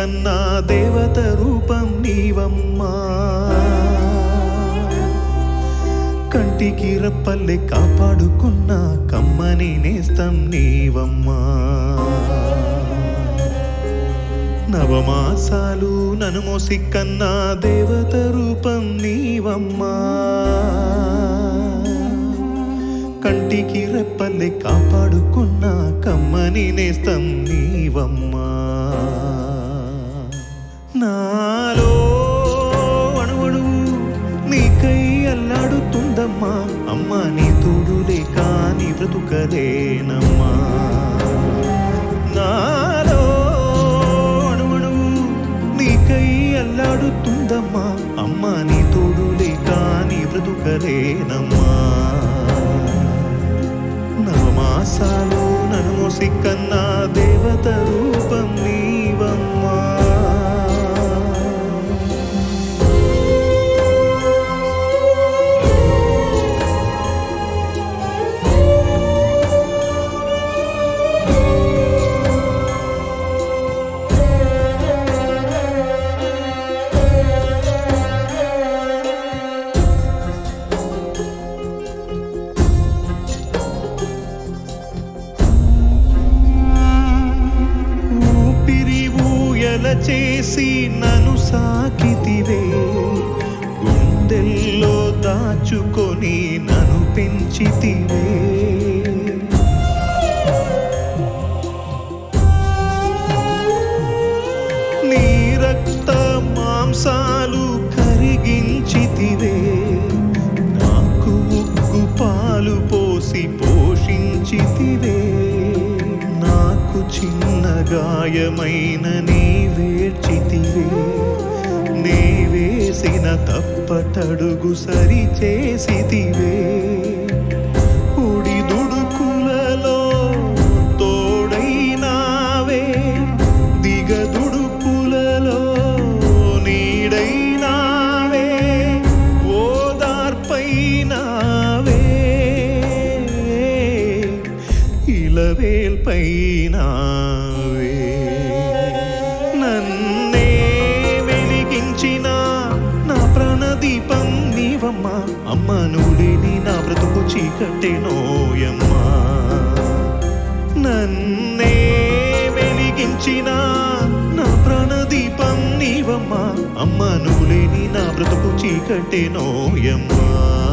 కన్నా దేవత రూపం నీవమ్మా కంటికి రప్పల్లె కాపాడుకున్న కమ్మని నేస్తం నీవమ్మా నవమాసాలు నన్ను మోసి కన్నా దేవత రూపం నీవమ్మా కంటికి రెప్పల్లె కాపాడుకున్న కమ్మని నేస్తం నీవమ్మా నాలో అణువణు నీకై అల్లాడుతుందమ్మా అమ్మా నీ తోడు లేక నీ బ్రతుకలేనమ్మా నాలో అణువణు నీకై అల్లాడుతుందమ్మా అమ్మా నీ తోడు లేక నీ బ్రతుకలేనమ్మా నవమాసాలు నన్ను మోసి కన్నా దేవత రూపం నీవమ్మా ఊపిరి ఊయల చేసి నన్ను సాకితివే గుండెల్లో దాచుకొని నన్ను పెంచితివే నీ రక్త మాంసాలు కరిగించితివే నాకు ఉగ్గు పాలు పోసి పోషించితివే నాకు చిన్న గాయమైన నీ వేర్చితివే నీ వేసిన తప్పటడుగు సరి చేసితివే ఉడి దుడుకులలో తోడైనావే దిగదుడుకులలో నీడైనావే ఓదార్పైనావే ఇలవేల్పైనావే నన్నే వెలిగించిన నా ప్రాణదీపం నీవమ్మా అమ్మ నుడిని నా బ్రతుకు చీకటెనోయమ్మా నన్నే వెలిగించిన నా ప్రాణదీపం నీవమ్మా అమ్మ నువ్వు లేని నా బ్రతుకు చీకటెనోయమ్మా